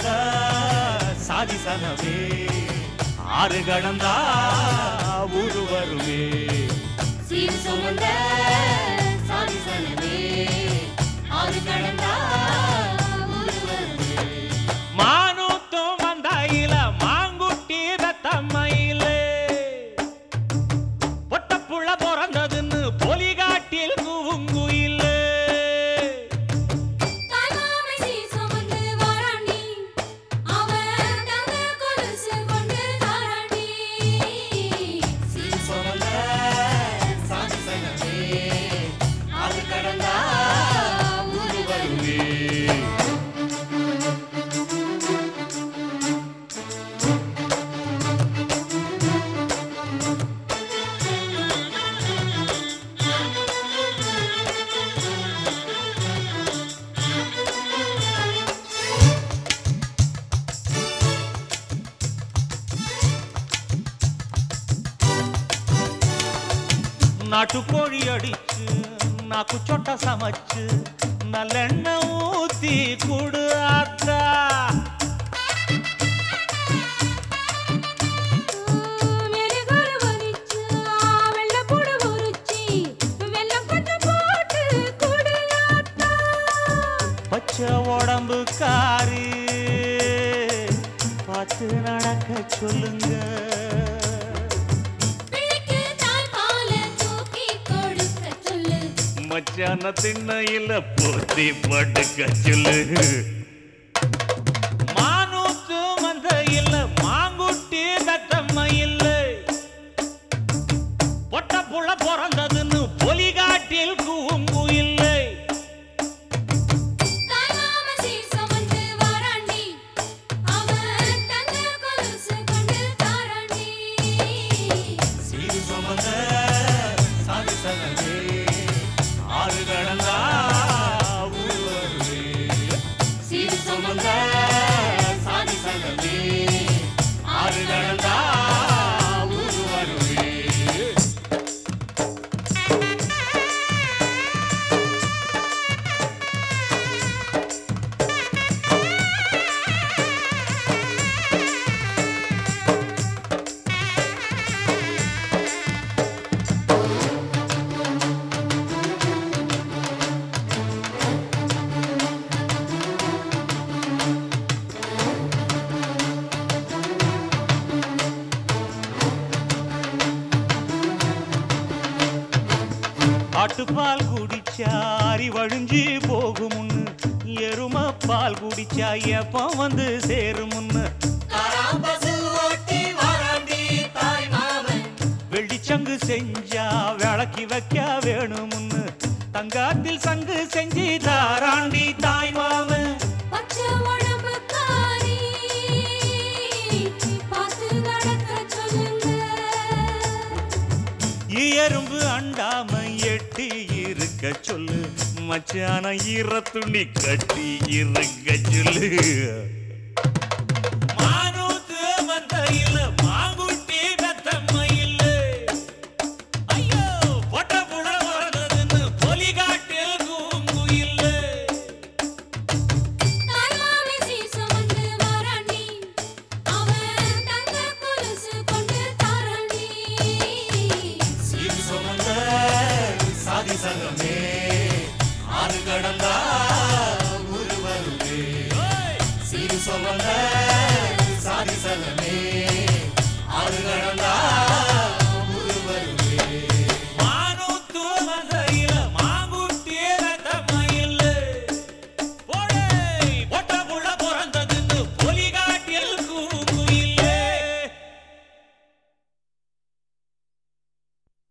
சுமந்த சாதி சனமே ஆறு கடந்தா ஊரு வருமே சீர் சுமந்த சாதி சனமே ஆறு கடந்தா ஊரு வருமே மானூத்தும் வந்தாயில மாங்குட்டி ரத்தம்மையில பொட்டப்புள்ள பிறந்ததுன்னு பொலிகாட்டில் கூவுங்குயில தாய்மாமை சீர் சுமந்து வாராண்டி அவன் தங்க கொலுசு கொண்டு தாராண்டி சீர் சுமந்த சாதி சனமே ஆறு கடந்தா ஊரு வருமே நாட்டுக்கோழி அடிச்சு நாக்கு சொட்ட சமைச்சு நல்லெண்ணெய் ஊத்தி குடு ஆத்தா மெழுகுரு வரிச்சு, வெள்ளைப்பூடு உரிச்சி, வெல்லம் கொஞ்சம் போட்டு குடு ஆத்தா. பச்சை உடம்பு காரி பார்த்து நடக்க சொல்லுங்க பிள்ளைக்கு தாய்ப்பாலை தூக்கி கொடுக்க சொல்லு. மச்சான திண்ணையில போத்தி படுக்க சொல்லு மானூத்து மந்த இல்ல மாங்குட்டி தத்தம்ம இல்ல பொட்ட புள்ள பிறந்ததுன்னு பொலிகாட்டில் கூங்கு இல்லை தாய்மாம சீர் சுமந்து வாராண்டி, அவன் தங்க கொலுசு கொண்டு தாராண்டி. சீரு சுமந்த சாதி சனமே ஆறு கடந்தா ஊர் வருவே சீர் சுமந்த சாதி சனமே ஆறு கடந்தா ஊர் வருவே ஆட்டுப்பால் குடிச்சா அரி வழிஞ்சு போகுமுன்னு எரும பால் குடிச்சா எப்ப வந்து சேருமுன்னு வெள்ளிச்சங்கு செஞ்சா விளக்கி வைக்க வேணுமுன்னு தங்காத்தில் சங்கு செஞ்சு தாராண்டி தாய் மாமன் பச்சை உடம்புக்காரி, பார்த்து நடக்க சொல்லுங்க எறும்பு அண்டாம எட்டி இருக்க சொல்லு மச்சான ஈர துணி கட்டி இருக்க சொல்லு